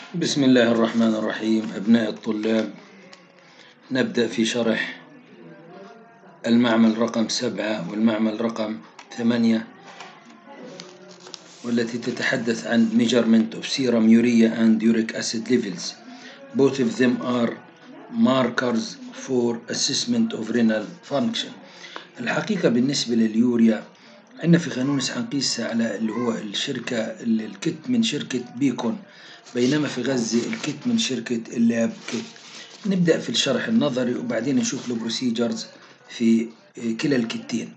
بسم الله الرحمن الرحيم أبناء الطلاب نبدأ في شرح المعمل رقم سبعة والمعمل رقم ثمانية والتي تتحدث عن measurement of serum urea and uric acid levels both of them are markers for assessment of renal function الحقيقة بالنسبة لليوريا عندنا في خانونس حنقيسها على اللي هو الشركة الكت من شركة بيكون بينما في غزة الكت من شركة اللاب كت نبدأ في الشرح النظري وبعدين نشوف البروسيجرز في كلا الكتين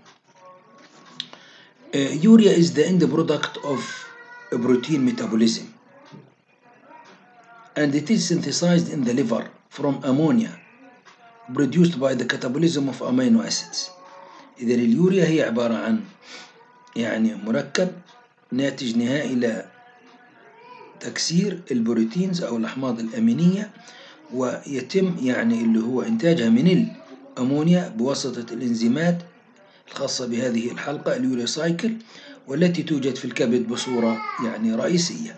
يوريا is the end product of protein metabolism and it is synthesized in the liver from ammonia produced by the catabolism of amino acids إذا اليوريا هي عبارة عن يعني مركب ناتج نهائي لتكسير البروتينز أو الأحماض الأمينية ويتم يعني اللي هو إنتاجها من الأمونيا بواسطة الإنزيمات الخاصة بهذه الحلقة اليوريا سايكل والتي توجد في الكبد بصورة يعني رئيسية.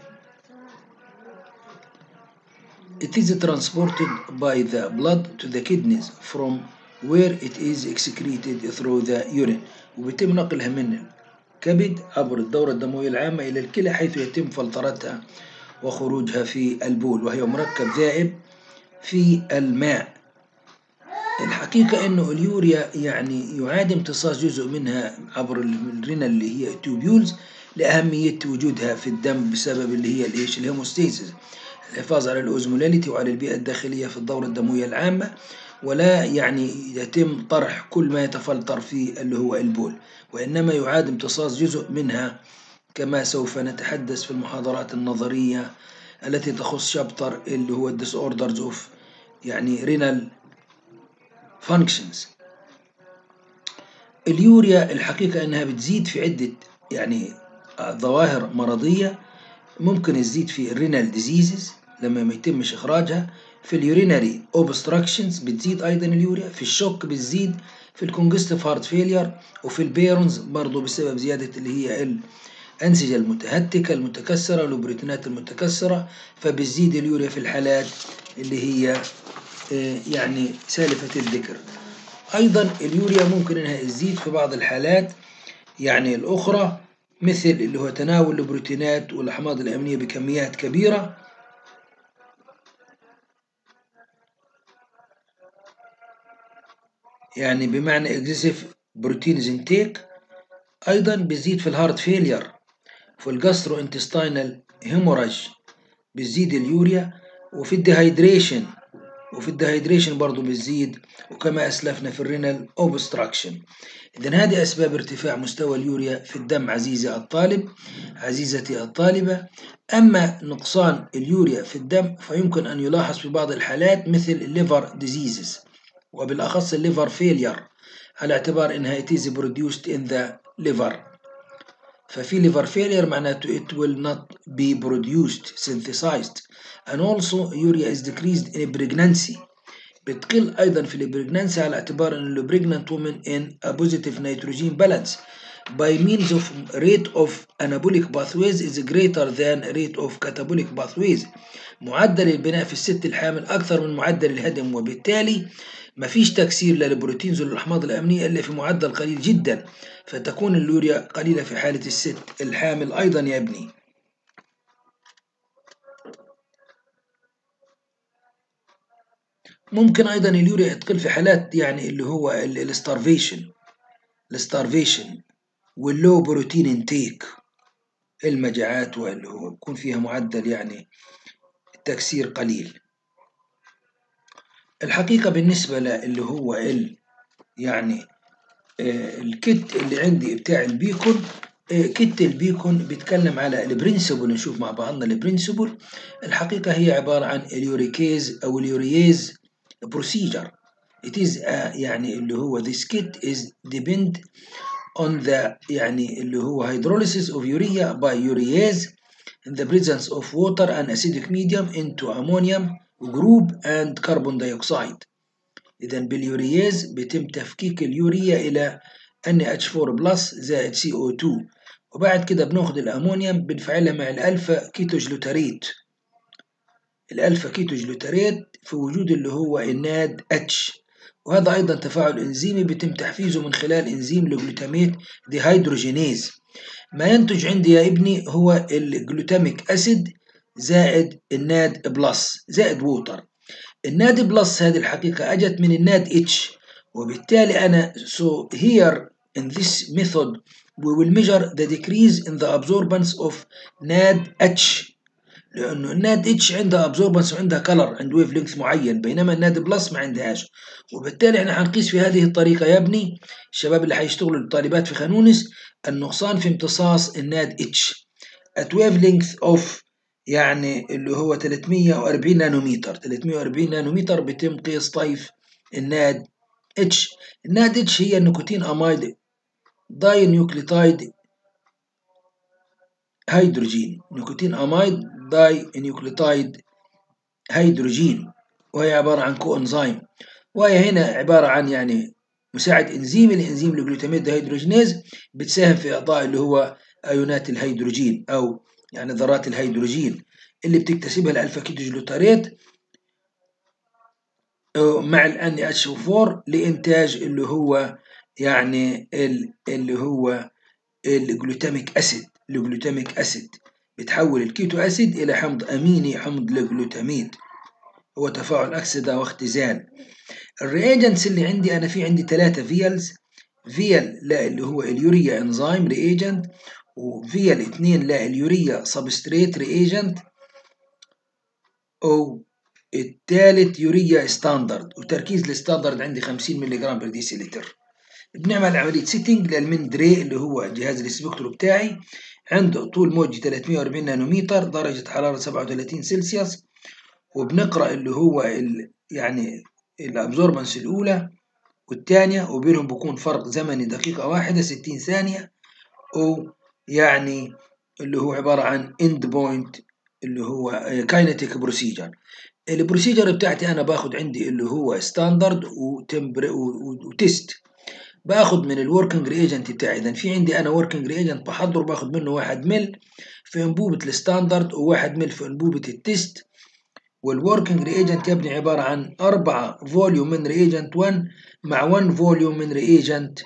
It is transported by the blood to the kidneys from where it is excreted through the urine وبيتم نقلها من الكبد عبر الدورة الدموية العامة إلى الكلى حيث يتم فلترتها وخروجها في البول وهي مركب ذائب في الماء الحقيقة أنه اليوريا يعني يعاد امتصاص جزء منها عبر الرنة اللي هي التوبيولز لأهمية وجودها في الدم بسبب اللي هي الإيش الهيموستيزيس الحفاظ على الأوزمولاليتي وعلى البيئة الداخلية في الدورة الدموية العامة ولا يعني يتم طرح كل ما يتفلتر في اللي هو البول وإنما يعاد امتصاص جزء منها كما سوف نتحدث في المحاضرات النظرية التي تخص شابتر اللي هو disorders of يعني رينال functions اليوريا الحقيقة أنها بتزيد في عدة يعني ظواهر مرضية ممكن تزيد في الرينال ديزيزز لما ما يتمش إخراجها في اليورينري اوبستراكشنز بتزيد أيضا اليوريا في الشوك بتزيد في الكونجستيف هارت فيلير وفي البيرونز برضه بسبب زيادة اللي هي الأنسجة المتهتكة المتكسرة والبروتينات المتكسرة فبتزيد اليوريا في الحالات اللي هي يعني سالفة الذكر أيضا اليوريا ممكن أنها تزيد في بعض الحالات يعني الأخرى مثل اللي هو تناول البروتينات والأحماض الأمينية بكميات كبيرة يعني بمعنى excessive بروتينز intake أيضا بيزيد في الهارت فيلير في الجاسترو انتستينال هيموراج بتزيد اليوريا وفي الديهايدريشن وفي الديهايدريشن برضه بتزيد وكما أسلفنا في الرينال أوبستراكشن إذا هذه أسباب ارتفاع مستوى اليوريا في الدم عزيزي الطالب عزيزتي الطالبة أما نقصان اليوريا في الدم فيمكن أن يلاحظ في بعض الحالات مثل الليفر ديزيزز وبالأخص الليفر فيلير على اعتبار إنها it is produced in the liver ففي liver failure معناته it will not be produced synthesized and also urea is decreased in pregnancy بتقل أيضا في البريجنانسي على اعتبار أن البريجنانت woman in a positive nitrogen balance by means of rate of anabolic pathways is greater than rate of catabolic pathways معدل البناء في الست الحامل أكثر من معدل الهدم وبالتالي مفيش تكسير للبروتينز والأحماض الأمينية إلا في معدل قليل جدا فتكون اليوريا قليلة في حالة الست الحامل أيضا يا ابني ممكن أيضا اليوريا تقل في حالات يعني اللي هو الستارفيشن الستارفيشن واللو بروتين انتيك المجاعات واللي هو يكون فيها معدل يعني التكسير قليل الحقيقة بالنسبة اللي هو ال يعني آه الكت اللي عندي بتاع البيكون آه كت البيكون بيتكلم على البرنسبل نشوف مع بعضنا البرنسبل الحقيقة هي عبارة عن اليوريكيز أو اليورييز procedure it is uh, يعني اللي هو this kit is depend on the يعني اللي هو hydrolysis of urea by urease in the presence of water and acidic medium into ammonium group and carbon dioxide إذا باليورياز بيتم تفكيك اليوريا إلى NH4 بلس زائد CO2 وبعد كده بناخد الأمونيوم بنفعلها مع الألفا كيتوجلوتاريت الالفا كيتو جلوتاريت في وجود اللي هو الناد اتش وهذا ايضا تفاعل انزيمي بيتم تحفيزه من خلال انزيم الجلوتاميت ديهيدروجينيز ما ينتج عندي يا ابني هو الجلوتاميك اسيد زائد الناد بلس زائد ووتر الناد بلس هذه الحقيقة أجت من الناد اتش وبالتالي أنا so here in this method we will measure the decrease in the absorbance of NAD H لأنه الناد اتش عندها absorbance وعندها color عند ويف لينث معين بينما الناد بلس ما عندهاش وبالتالي احنا هنقيس في هذه الطريقة يا ابني الشباب اللي هيشتغلوا الطالبات في خانونس النقصان في امتصاص الناد اتش at wavelength of يعني اللي هو 340 نانومتر 340 نانومتر بيتم قياس طيف الناد اتش الناد اتش هي النيكوتين امايد داي نيوكليتايد هيدروجين نيكوتين امايد داي نيوكليتايد هيدروجين وهي عبارة عن كو انزيم وهي هنا عبارة عن يعني مساعد انزيمي لانزيم الجلوتاميت دهيدروجينيز بتساهم في اعطاء اللي هو ايونات الهيدروجين او يعني ذرات الهيدروجين اللي بتكتسبها الالفا كيتو جلوتاريت مع الان اتش 4 لانتاج اللي هو يعني اللي هو الجلوتاميك اسيد الجلوتاميك اسيد بتحول الكيتو اسيد الى حمض اميني حمض الجلوتاميد هو تفاعل اكسده واختزال الرياجنتس اللي عندي انا في عندي ثلاثه فيلز فيل لا اللي هو اليوريا انزيم رياجنت وفيل اتنين لا اليوريا سبستريت رياجنت او الثالث يوريا ستاندرد وتركيز الستاندرد عندي 50 ملغ بر ديسيلتر بنعمل عملية سيتنج للمندري اللي هو جهاز السبكترو بتاعي عنده طول موجي 340 نانومتر درجة حرارة 37 سلسيوس وبنقرأ اللي هو ال يعني الابزوربنس الأولى والثانية وبينهم بيكون فرق زمني دقيقة واحدة 60 ثانية أو يعني اللي هو عبارة عن اند بوينت اللي هو كاينتيك بروسيجر البروسيجر بتاعتي انا باخد عندي اللي هو ستاندرد وتمبر وتيست باخد من الوركينج ريجنت بتاعي اذا في عندي انا وركينج ريجنت بحضره باخد منه واحد مل في انبوبة الستاندرد وواحد مل في انبوبة التيست والوركينج ريجنت يبني عبارة عن أربعة فوليوم من ريجنت 1 مع 1 فوليوم من ريجنت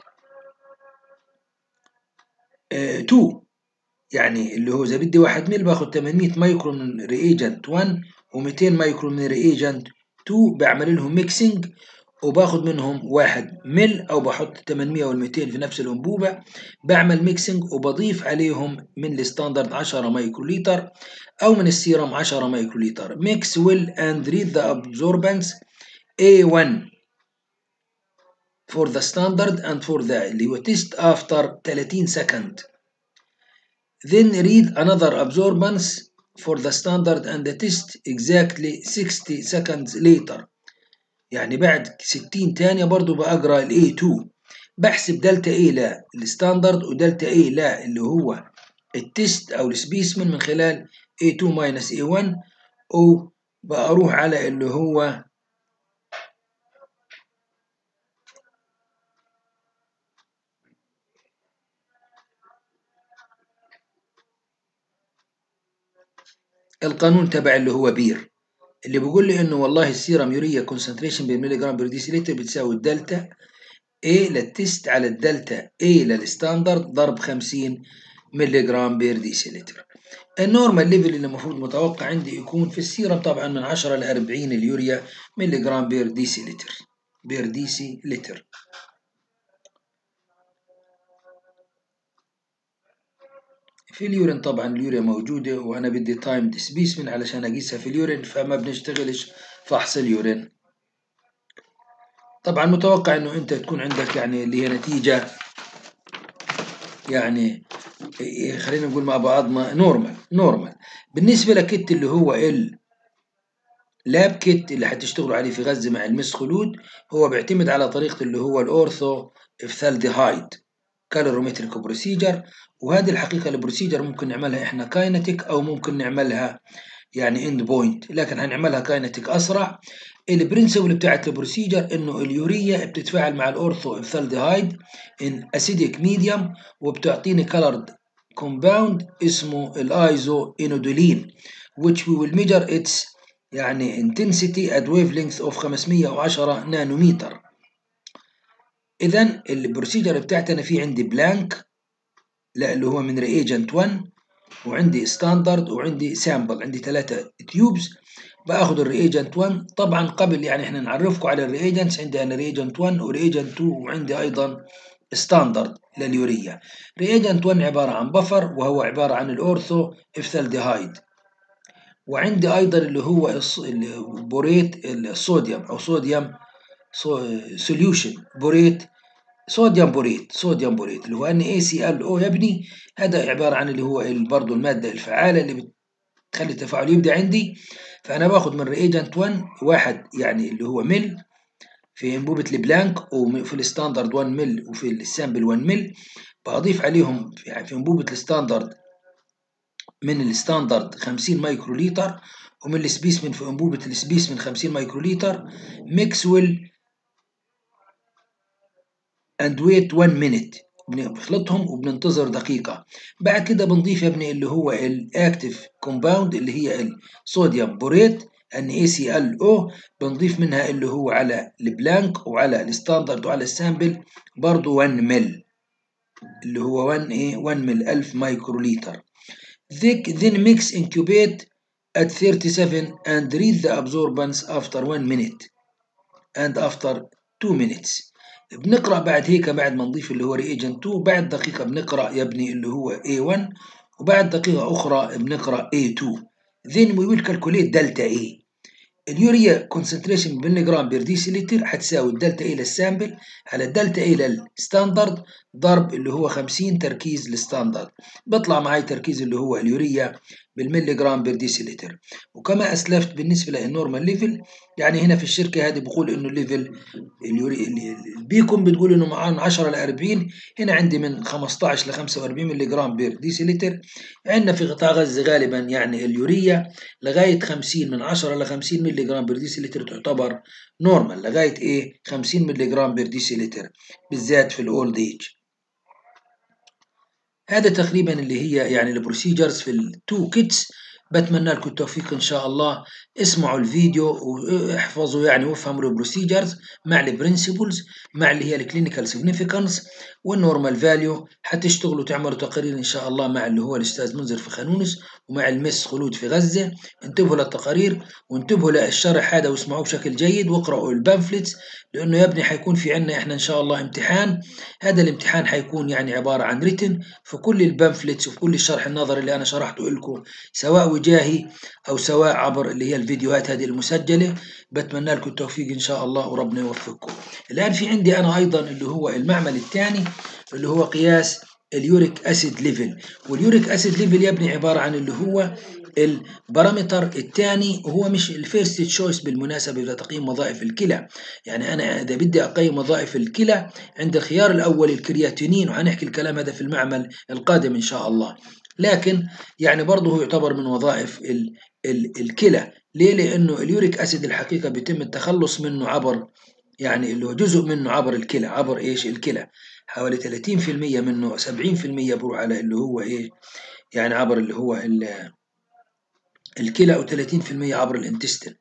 2 يعني اللي هو إذا بدي واحد مل باخد 800 مايكرو من ريجنت 1 و200 مايكرو من ريجنت 2 بعمل لهم ميكسينج وباخد منهم واحد مل او بحط 800 وال 200 في نفس الانبوبه بعمل ميكسينج وبضيف عليهم من الستاندرد 10 مايكرو لتر او من السيرم 10 مايكرو لتر ميكس ويل اند ريد ذا ابزوربنس A1 for the standard and for the اللي هو test after 30 second then read another absorbance for the standard and the test exactly 60 seconds later يعني بعد 60 ثانية برضو بقرا ال A2 بحسب دلتا A للستاندرد ودلتا A لا اللي هو التست أو السبيسمن من خلال A2 minus A1 أو بأروح على اللي هو القانون تبع اللي هو بير اللي بيقول لي انه والله السيرم يوريا كونسنتريشن بالملي جرام بير ديسيلتر بتساوي الدلتا A للتست على الدلتا A للستاندرد ضرب 50 ملي جرام بير ديسيلتر النورمال ليفل اللي المفروض متوقع عندي يكون في السيرم طبعا من 10 ل 40 اليوريا ملي جرام بير ديسيلتر بير ديسيلتر في اليورين طبعا اليوريا موجودة وأنا بدي تايم ديسبيسمن علشان أقيسها في اليورين فما بنشتغلش فحص اليورين طبعا متوقع إنه أنت تكون عندك يعني اللي هي نتيجة يعني خلينا نقول مع بعضنا نورمال نورمال بالنسبة لكت اللي هو ال لاب كيت اللي هتشتغلوا عليه في غزة مع المس خلود هو بيعتمد على طريقة اللي هو الأورثو إفثالديهايد كالورومتريك بروسيجر وهذه الحقيقة البروسيجر ممكن نعملها احنا كاينتيك او ممكن نعملها يعني اند بوينت لكن هنعملها كاينتيك اسرع البرنسبل بتاعت البروسيجر انه اليوريا بتتفاعل مع الاورثو افثالديهايد ان اسيديك ميديوم وبتعطيني كولرد كومباوند اسمه الايزو انودولين which we will measure its يعني intensity at wavelength of 510 نانومتر اذا البروسيجر بتاعتنا في عندي بلانك لا اللي هو من ريجنت 1 وعندي ستاندرد وعندي سامبل عندي ثلاثة تيوبز باخد الريجنت 1 طبعا قبل يعني احنا نعرفكم على الريجنتس عندي انا ريجنت 1 وريجنت 2 وعندي ايضا ستاندرد لليوريا ريجنت 1 عبارة عن بفر وهو عبارة عن الأورثو إفثالديهايد وعندي أيضا اللي هو بوريت الصوديوم أو صوديوم سوليوشن بوريت صوديوم بوريت صوديوم بوريت اللي هو ان اي سي ال او يا ابني هذا عبارة عن اللي هو برضه المادة الفعالة اللي بتخلي التفاعل يبدأ عندي فأنا باخد من ريجنت 1 واحد يعني اللي هو مل في انبوبة البلانك وفي الستاندرد 1 مل وفي السامبل 1 مل بضيف عليهم يعني في انبوبة الستاندرد من الستاندرد 50 مايكرو لتر ومن السبيسمن في انبوبة السبيسمن 50 مايكرو لتر ميكس ويل اند ويت 1 مينيت بنخلطهم وبننتظر دقيقة بعد كده بنضيف يا ابني اللي هو الاكتف كومباوند اللي هي الصوديوم بوريت ان اي سي ال او بنضيف منها اللي هو على البلانك وعلى الستاندرد وعلى السامبل برضه 1 مل اللي هو 1 ايه 1 مل 1000 مايكرو لتر then mix incubate at 37 and read the absorbance after 1 minute and after 2 minutes بنقرا بعد هيك بعد ما نضيف اللي هو reagent 2 بعد دقيقة بنقرا يا ابني اللي هو A1 وبعد دقيقة أخرى بنقرا A2 then we will calculate delta A اليوريا كونسنتريشن ملي جرام بير ديسيلتر هتساوي الدلتا اي للسامبل على الدلتا اي للستاندرد ضرب اللي هو 50 تركيز للستاندرد بيطلع معي تركيز اللي هو اليوريا بالملي جرام بير ديسيلتر وكما اسلفت بالنسبه للنورمال ليفل يعني هنا في الشركه هذه بقول انه الليفل البيكم بتقول انه معاه 10 ل 40 هنا عندي من 15 ل 45 ملي جرام بير ديسيلتر عندنا في قطاع غزه غالبا يعني اليوريا لغايه 50 من 10 ل 50 ملي جرام بير ديسيلتر تعتبر نورمال لغايه ايه 50 ملي جرام بير ديسيلتر بالذات في الاولد ايج هذا تقريبا اللي هي يعني البروسيجرز في التو كيتس بتمنى لكم التوفيق ان شاء الله اسمعوا الفيديو واحفظوا يعني وافهموا البروسيجرز مع البرنسبلز مع اللي هي الكلينيكال سيجنيفيكانس والنورمال فاليو هتشتغلوا تعملوا تقارير ان شاء الله مع اللي هو الاستاذ منذر في خانونس ومع المس خلود في غزه انتبهوا للتقارير وانتبهوا للشرح هذا واسمعوه بشكل جيد واقرأوا البامفلتس لانه يا ابني حيكون في عندنا احنا ان شاء الله امتحان هذا الامتحان حيكون يعني عباره عن ريتن في كل البامفلتس وفي كل الشرح النظري اللي انا شرحته لكم سواء وجاهي او سواء عبر اللي هي الفيديوهات هذه المسجله بتمنى لكم التوفيق ان شاء الله وربنا يوفقكم الان في عندي انا ايضا اللي هو المعمل الثاني اللي هو قياس اليوريك اسيد ليفل واليوريك اسيد ليفل يا ابني عباره عن اللي هو البارامتر الثاني هو مش الفيرست تشويس بالمناسبه لتقييم وظائف الكلى يعني انا اذا بدي اقيم وظائف الكلى عند الخيار الاول الكرياتينين وهنحكي الكلام هذا في المعمل القادم ان شاء الله لكن يعني برضه هو يعتبر من وظائف ال ال الكلى ليه لانه اليوريك اسيد الحقيقه بيتم التخلص منه عبر يعني اللي هو جزء منه عبر الكلى عبر ايش الكلى حوالي 30% منه 70% بروح على اللي هو ايه يعني عبر اللي هو الكلى و30% عبر الانتستين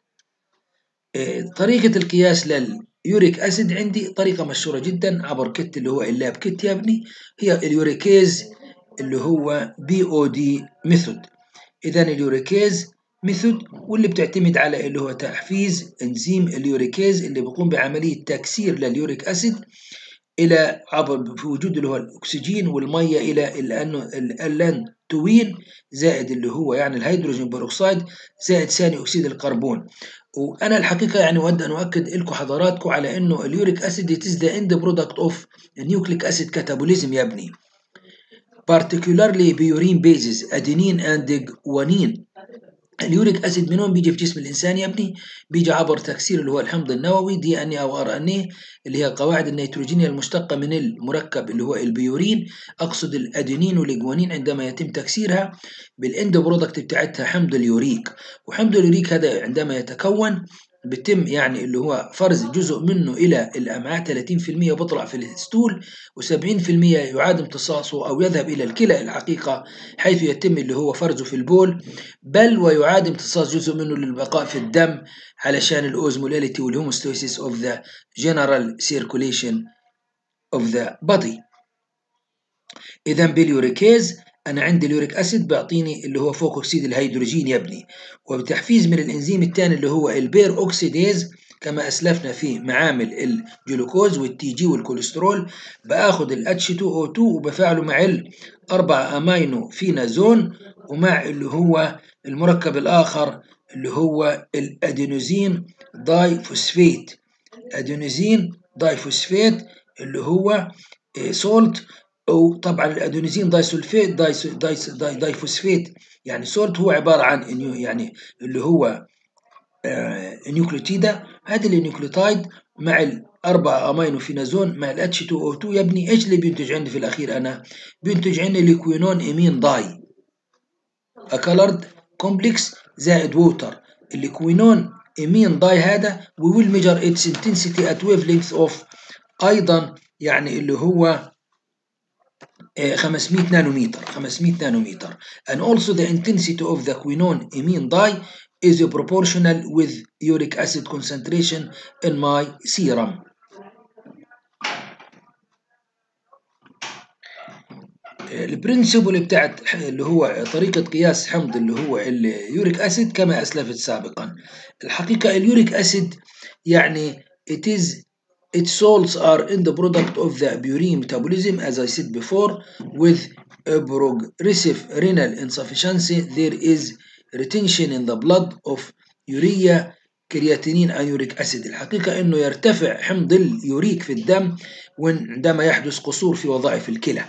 إيه طريقة القياس لليوريك أسيد عندي طريقة مشهورة جدا عبر كت اللي هو اللاب كت يا ابني هي اليوريكيز اللي هو بي او دي ميثود إذا اليوريكيز ميثود واللي بتعتمد على اللي هو تحفيز انزيم اليوريكيز اللي بيقوم بعملية تكسير لليوريك أسيد الى عبر في وجود اللي هو الاكسجين والميه الى اللانتوين زائد اللي هو يعني الهيدروجين بيروكسيد زائد ثاني اكسيد الكربون وانا الحقيقه يعني اود ان اؤكد لكم حضراتكم على انه اليوريك اسيد it is the end product of nucleic acid catabolism يا ابني particularly بيورين bases adenine and guanine اليوريك اسيد من وين بيجي في جسم الانسان يا ابني؟ بيجي عبر تكسير اللي هو الحمض النووي دي ان اي او ار ان اي اللي هي القواعد النيتروجينيه المشتقه من المركب اللي هو البيورين اقصد الادينين والاجوانين عندما يتم تكسيرها بالاند برودكت بتاعتها حمض اليوريك وحمض اليوريك هذا عندما يتكون بتم يعني اللي هو فرز جزء منه إلى الأمعاء 30% بيطلع في الستول و70% يعاد امتصاصه أو يذهب إلى الكلى الحقيقة حيث يتم اللي هو فرزه في البول بل ويعاد امتصاص جزء منه للبقاء في الدم علشان الأوزمولاليتي والهوموستوسيس of the general circulation of the body إذا باليوريكيز أنا عندي اليوريك أسيد بيعطيني اللي هو فوق أكسيد الهيدروجين يبني وبتحفيز من الإنزيم الثاني اللي هو البير أوكسيديز كما أسلفنا في معامل الجلوكوز والتي جي والكوليسترول باخد ال H2O2 وبفعله مع الأربع أمينو فينازون ومع اللي هو المركب الآخر اللي هو الأدينوزين داي فوسفيت أدينوزين داي فوسفيت اللي هو سولت وطبعا الادينوزين داي سولفيت داي داي داي, داي فوسفيت يعني سولت هو عباره عن يعني اللي هو آه نيوكليوتيدا هذه النيوكليوتايد مع الاربع امينو فينازون مع ال H2O2 يبني ايش اللي بينتج عندي في الاخير انا؟ بينتج عندي ليكوينون امين داي اكلرد كومبلكس زائد ووتر الليكوينون امين داي هذا we will measure its intensity at wavelength of ايضا يعني اللي هو 500 نانومتر 500 نانومتر and also the intensity of the quinone imine dye is proportional with uric acid concentration in my serum البرنسبل بتاعت اللي هو طريقة قياس حمض اللي هو اليوريك أسيد كما أسلفت سابقا الحقيقة اليوريك أسيد يعني it is its salts are in the product of the purine metabolism as I said before with a progressive renal insufficiency there is retention in the blood of urea كرياتينين and uric acid الحقيقة انه يرتفع حمض اليوريك في الدم عندما يحدث قصور في وظائف الكلى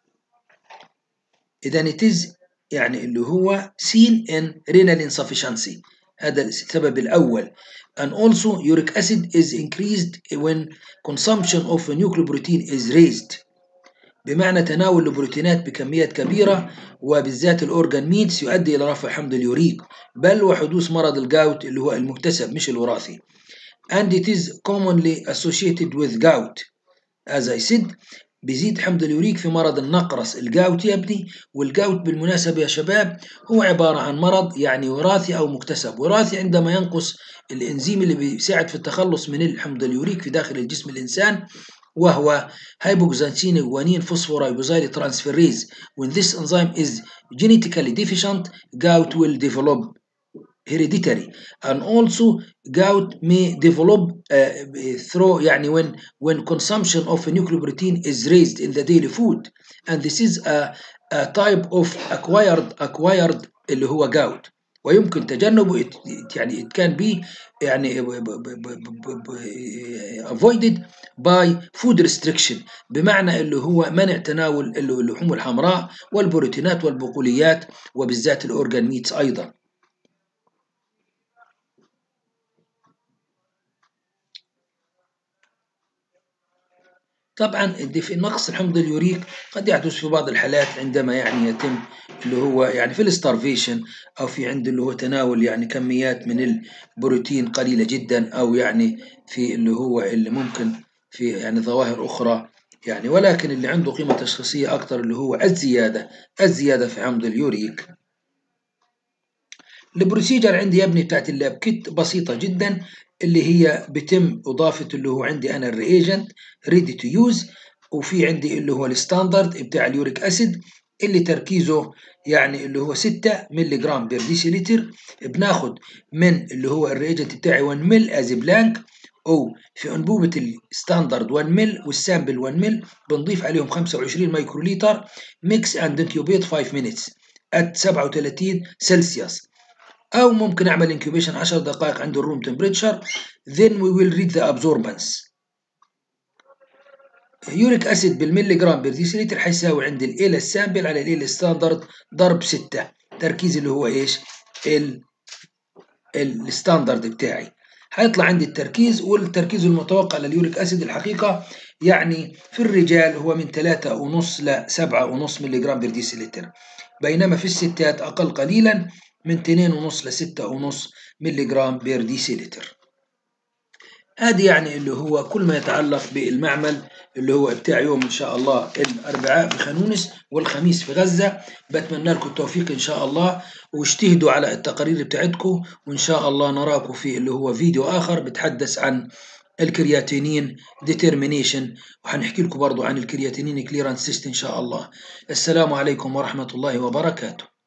إذا it is يعني اللي هو seen in renal insufficiency هذا السبب الأول and also uric acid is increased when consumption of a nucleoprotein is raised بمعنى تناول البروتينات بكميات كبيرة وبالذات الأورجان ميتس يؤدي إلى رفع حمض اليوريك بل وحدوث مرض الجاوت اللي هو المكتسب مش الوراثي and it is commonly associated with gout as I said بيزيد حمض اليوريك في مرض النقرس الجاوت يا ابني والجاوت بالمناسبة يا شباب هو عبارة عن مرض يعني وراثي أو مكتسب وراثي عندما ينقص الإنزيم اللي بيساعد في التخلص من الحمض اليوريك في داخل الجسم الإنسان وهو hypoxanthine guanine phosphoriboside transferase when this enzyme is genetically deficient gout will develop hereditary and also gout may develop uh, through يعني when when consumption of a nucleoprotein is raised in the daily food and this is a, a type of acquired acquired اللي هو gout ويمكن تجنبه يعني it can be يعني avoided by food restriction بمعنى اللي هو منع تناول اللحوم الحمراء والبروتينات والبقوليات وبالذات الاورجان ميتس ايضا طبعا في نقص الحمض اليوريك قد يحدث في بعض الحالات عندما يعني يتم اللي هو يعني في الستارفيشن او في عند اللي هو تناول يعني كميات من البروتين قليله جدا او يعني في اللي هو اللي ممكن في يعني ظواهر اخرى يعني ولكن اللي عنده قيمه تشخيصيه اكثر اللي هو الزياده الزياده في حمض اليوريك البروسيجر عندي يا ابني بتاعت اللاب كيت بسيطه جدا اللي هي بتم إضافة اللي هو عندي أنا الريجنت ريدي تو يوز وفي عندي اللي هو الستاندرد بتاع اليوريك أسيد اللي تركيزه يعني اللي هو 6 مللي جرام بير ديسيلتر بناخد من اللي هو الريجنت بتاعي 1 مل از بلانك او في انبوبه الستاندرد 1 مل والسامبل 1 مل بنضيف عليهم 25 مايكرو لتر ميكس اند انكيوبيت 5 مينتس at 37 سلسيوس او ممكن اعمل انكيوبيشن 10 دقائق عند الروم تمبريتشر then we will read the absorbance يوريك اسيد بالملي جرام بير ديسيلتر حيساوي عند ال السامبل على ال ستاندرد ضرب 6 تركيز اللي هو ايش ال الستاندرد بتاعي هيطلع عندي التركيز والتركيز المتوقع لليوريك اسيد الحقيقه يعني في الرجال هو من 3.5 ل 7.5 ملي جرام بير ديسيلتر بينما في الستات اقل قليلا من 2.5 ل 6.5 ملي جرام بير ديسيلتر ادي يعني اللي هو كل ما يتعلق بالمعمل اللي هو بتاع يوم ان شاء الله الاربعاء في خانونس والخميس في غزه بتمنى لكم التوفيق ان شاء الله واجتهدوا على التقارير بتاعتكم وان شاء الله نراكم في اللي هو فيديو اخر بتحدث عن الكرياتينين ديترمينيشن وهنحكي لكم برضو عن الكرياتينين كليرانس سيست ان شاء الله السلام عليكم ورحمه الله وبركاته